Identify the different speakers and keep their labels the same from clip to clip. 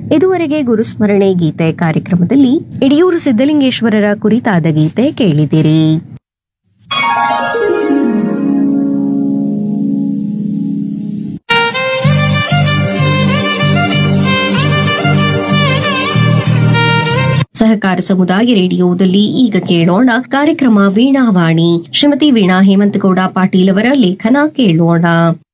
Speaker 1: ಇದುವರೆಗೆ ಗುರುಸ್ಮರಣೆ ಗೀತೆ ಕಾರ್ಯಕ್ರಮದಲ್ಲಿ ಯಡಿಯೂರು ಸಿದ್ದಲಿಂಗೇಶ್ವರರ ಕುರಿತಾದ ಗೀತೆ ಕೇಳಿದಿರಿ ಸಹಕಾರ ಸಮುದಾಯ ರೇಡಿಯೋದಲ್ಲಿ ಈಗ ಕೇಳೋಣ ಕಾರ್ಯಕ್ರಮ ವೀಣಾವಾಣಿ ಶ್ರೀಮತಿ ವೀಣಾ ಹೇಮಂತಗೌಡ ಪಾಟೀಲ್ ಅವರ ಲೇಖನ ಕೇಳೋಣ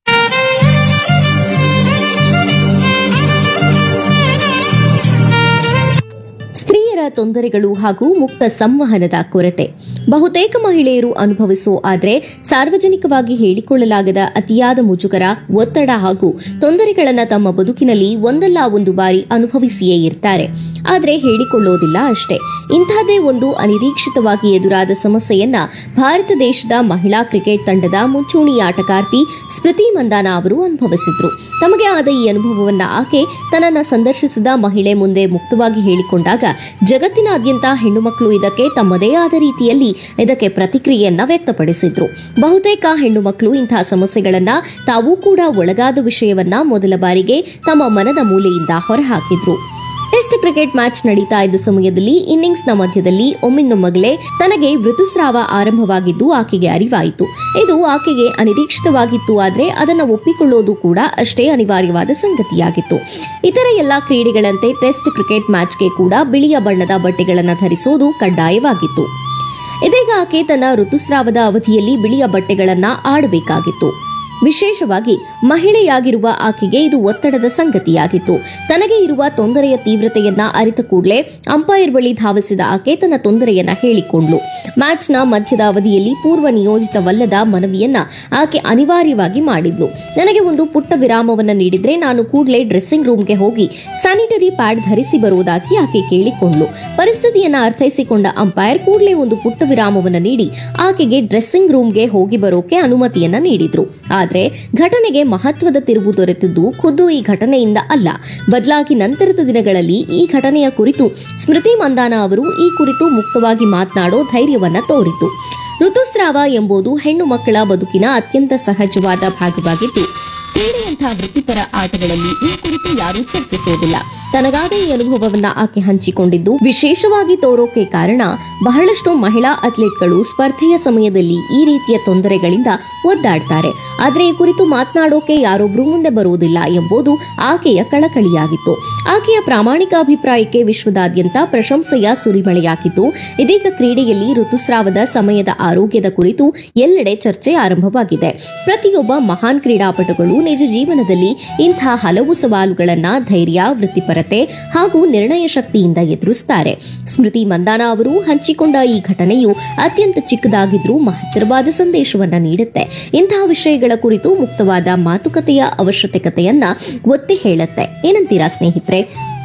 Speaker 1: ಸ್ತ್ರೀಯರ ತೊಂದರೆಗಳು ಹಾಗೂ ಮುಕ್ತ ಸಂವಹನದ ಕೊರತೆ ಬಹುತೇಕ ಮಹಿಳೆಯರು ಅನುಭವಿಸೋ ಆದರೆ ಸಾರ್ವಜನಿಕವಾಗಿ ಹೇಳಿಕೊಳ್ಳಲಾಗದ ಅತಿಯಾದ ಮುಜುಗರ ಒತ್ತಡ ಹಾಗೂ ತೊಂದರೆಗಳನ್ನು ತಮ್ಮ ಬದುಕಿನಲ್ಲಿ ಒಂದಲ್ಲ ಒಂದು ಬಾರಿ ಅನುಭವಿಸಿಯೇ ಇರ್ತಾರೆ ಆದರೆ ಹೇಳಿಕೊಳ್ಳೋದಿಲ್ಲ ಅಷ್ಟೇ ಇಂತಹದೇ ಒಂದು ಅನಿರೀಕ್ಷಿತವಾಗಿ ಎದುರಾದ ಸಮಸ್ಯೆಯನ್ನ ಭಾರತ ದೇಶದ ಮಹಿಳಾ ಕ್ರಿಕೆಟ್ ತಂಡದ ಮುಂಚೂಣಿ ಆಟಗಾರ್ತಿ ಸ್ಮೃತಿ ಮಂದಾನ ಅವರು ಅನುಭವಿಸಿದ್ರು ತಮಗೆ ಆದ ಈ ಅನುಭವವನ್ನ ಆಕೆ ತನ್ನನ್ನ ಸಂದರ್ಶಿಸಿದ ಮಹಿಳೆ ಮುಂದೆ ಮುಕ್ತವಾಗಿ ಹೇಳಿಕೊಂಡಾಗ ಜಗತ್ತಿನಾದ್ಯಂತ ಹೆಣ್ಣು ಮಕ್ಕಳು ಇದಕ್ಕೆ ತಮ್ಮದೇ ಆದ ರೀತಿಯಲ್ಲಿ ಇದಕ್ಕೆ ಪ್ರತಿಕ್ರಿಯೆಯನ್ನ ವ್ಯಕ್ತಪಡಿಸಿದ್ರು ಬಹುತೇಕ ಹೆಣ್ಣು ಮಕ್ಕಳು ಇಂತಹ ಸಮಸ್ಯೆಗಳನ್ನ ತಾವೂ ಕೂಡ ಒಳಗಾದ ವಿಷಯವನ್ನ ಮೊದಲ ಬಾರಿಗೆ ತಮ್ಮ ಮನದ ಮೂಲೆಯಿಂದ ಹೊರಹಾಕಿದ್ರು ಟೆಸ್ಟ್ ಕ್ರಿಕೆಟ್ ಮ್ಯಾಚ್ ನಡೀತಾ ಇದ್ದ ಸಮಯದಲ್ಲಿ ಇನ್ನಿಂಗ್ಸ್ನ ಮಧ್ಯದಲ್ಲಿ ಒಮ್ಮಿಂದೊಮ್ಮಗಲೇ ತನಗೆ ಋತುಸ್ರಾವ ಆರಂಭವಾಗಿದ್ದು ಆಕೆಗೆ ಅರಿವಾಯಿತು ಇದು ಆಕೆಗೆ ಅನಿರೀಕ್ಷಿತವಾಗಿತ್ತು ಆದರೆ ಅದನ್ನು ಒಪ್ಪಿಕೊಳ್ಳೋದು ಕೂಡ ಅಷ್ಟೇ ಅನಿವಾರ್ಯವಾದ ಸಂಗತಿಯಾಗಿತ್ತು ಇತರ ಎಲ್ಲಾ ಕ್ರೀಡೆಗಳಂತೆ ಟೆಸ್ಟ್ ಕ್ರಿಕೆಟ್ ಮ್ಯಾಚ್ಗೆ ಕೂಡ ಬಿಳಿಯ ಬಣ್ಣದ ಬಟ್ಟೆಗಳನ್ನು ಧರಿಸೋದು ಕಡ್ಡಾಯವಾಗಿತ್ತು ಇದೀಗ ಆಕೆ ತನ್ನ ಋತುಸ್ರಾವದ ಅವಧಿಯಲ್ಲಿ ಬಿಳಿಯ ಬಟ್ಟೆಗಳನ್ನ ಆಡಬೇಕಾಗಿತ್ತು ವಿಶೇಷವಾಗಿ ಮಹಿಳೆಯಾಗಿರುವ ಆಕೆಗೆ ಇದು ಒತ್ತಡದ ಸಂಗತಿಯಾಗಿತ್ತು ತನಗೆ ಇರುವ ತೊಂದರೆಯ ತೀವ್ರತೆಯನ್ನ ಅರಿತ ಕೂಡಲೇ ಅಂಪೈರ್ ಬಳಿ ಧಾವಿಸಿದ ಆಕೆ ತನ್ನ ತೊಂದರೆಯನ್ನ ಹೇಳಿಕೊಂಡ್ಲು ಮ್ಯಾಚ್ನ ಮಧ್ಯದ ಅವಧಿಯಲ್ಲಿ ಪೂರ್ವ ನಿಯೋಜಿತವಲ್ಲದ ಮನವಿಯನ್ನ ಆಕೆ ಅನಿವಾರ್ಯವಾಗಿ ಮಾಡಿದ್ಲು ನನಗೆ ಒಂದು ಪುಟ್ಟ ವಿರಾಮವನ್ನ ನೀಡಿದ್ರೆ ನಾನು ಕೂಡಲೇ ಡ್ರೆಸ್ಸಿಂಗ್ ರೂಮ್ಗೆ ಹೋಗಿ ಸ್ಯಾನಿಟರಿ ಪ್ಯಾಡ್ ಧರಿಸಿ ಬರುವುದಾಗಿ ಆಕೆ ಕೇಳಿಕೊಂಡ್ಲು ಪರಿಸ್ಥಿತಿಯನ್ನ ಅರ್ಥೈಸಿಕೊಂಡ ಅಂಪೈರ್ ಕೂಡಲೇ ಒಂದು ಪುಟ್ಟ ವಿರಾಮವನ್ನ ನೀಡಿ ಆಕೆಗೆ ಡ್ರೆಸ್ಸಿಂಗ್ ರೂಮ್ಗೆ ಹೋಗಿ ಬರೋಕೆ ಅನುಮತಿಯನ್ನ ನೀಡಿದ್ರು ಆದ್ರೆ ಘಟನೆಗೆ ಮಹತ್ವದ ತಿರುವು ದೊರೆತಿದ್ದು ಖುದ್ದು ಈ ಘಟನೆಯಿಂದ ಅಲ್ಲ ಬದಲಾಗಿ ನಂತರದ ದಿನಗಳಲ್ಲಿ ಈ ಘಟನೆಯ ಕುರಿತು ಸ್ಮೃತಿ ಮಂದಾನ ಅವರು ಈ ಕುರಿತು ಮುಕ್ತವಾಗಿ ಮಾತನಾಡೋ ಧೈರ್ಯವನ್ನ ತೋರಿತು ಋತುಸ್ರಾವ ಎಂಬುದು ಹೆಣ್ಣು ಮಕ್ಕಳ ಬದುಕಿನ ಅತ್ಯಂತ ಸಹಜವಾದ ಭಾಗವಾಗಿದ್ದು ಕ್ರೀಡೆಯಂತಹ ವೃತ್ತಿಪರ ಆಟಗಳಲ್ಲಿ ಈ ಕುರಿತು ಯಾರೂ ಚರ್ಚಿಸುವುದಿಲ್ಲ ತನಗಾದ ಈ ಅನುಭವವನ್ನ ಆಕೆ ಹಂಚಿಕೊಂಡಿದ್ದು ವಿಶೇಷವಾಗಿ ತೋರೋಕೆ ಕಾರಣ ಬಹಳಷ್ಟು ಮಹಿಳಾ ಅಥ್ಲೀಟ್ಗಳು ಸ್ಪರ್ಧೆಯ ಸಮಯದಲ್ಲಿ ಈ ರೀತಿಯ ತೊಂದರೆಗಳಿಂದ ಒದ್ದಾಡ್ತಾರೆ ಆದರೆ ಈ ಕುರಿತು ಮಾತನಾಡೋಕೆ ಯಾರೊಬ್ರು ಮುಂದೆ ಬರುವುದಿಲ್ಲ ಎಂಬುದು ಆಕೆಯ ಕಳಕಳಿಯಾಗಿತ್ತು ಆಕೆಯ ಪ್ರಾಮಾಣಿಕ ಅಭಿಪ್ರಾಯಕ್ಕೆ ವಿಶ್ವದಾದ್ಯಂತ ಪ್ರಶಂಸೆಯ ಸುರಿಮಳೆಯಾಗಿದ್ದು ಇದೀಗ ಕ್ರೀಡೆಯಲ್ಲಿ ಋತುಸ್ರಾವದ ಸಮಯದ ಆರೋಗ್ಯದ ಕುರಿತು ಎಲ್ಲೆಡೆ ಚರ್ಚೆ ಆರಂಭವಾಗಿದೆ ಪ್ರತಿಯೊಬ್ಬ ಮಹಾನ್ ಕ್ರೀಡಾಪಟುಗಳು ನಿಜ ಜೀವನದಲ್ಲಿ ಇಂಥ ಹಲವು ಸವಾಲುಗಳನ್ನ ಧೈರ್ಯ ವೃತ್ತಿಪರತೆ ಹಾಗೂ ನಿರ್ಣಯ ಶಕ್ತಿಯಿಂದ ಎದುರಿಸುತ್ತಾರೆ ಸ್ಮೃತಿ ಮಂದಾನ ಅವರು ಹಂಚಿಕೊಂಡ ಈ ಘಟನೆಯು ಅತ್ಯಂತ ಚಿಕ್ಕದಾಗಿದ್ರೂ ಮಹತ್ತರವಾದ ಸಂದೇಶವನ್ನ ನೀಡುತ್ತೆ ಇಂತಹ ವಿಷಯಗಳ ಕುರಿತು ಮುಕ್ತವಾದ ಮಾತುಕತೆಯ ಅವಶ್ಯಕತೆಯನ್ನ ಒತ್ತಿ ಹೇಳುತ್ತೆ ಏನಂತೀರಾ ಸ್ನೇಹಿತರೆ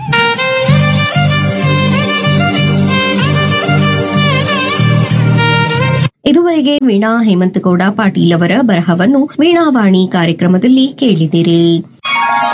Speaker 1: ಇದುವರೆಗೆ ವೀಣಾ ಹೇಮಂತಗೌಡ ಪಾಟೀಲ್ ಅವರ ಬರಹವನ್ನು ವೀಣಾವಾಣಿ ಕಾರ್ಯಕ್ರಮದಲ್ಲಿ ಕೇಳಿದಿರಿ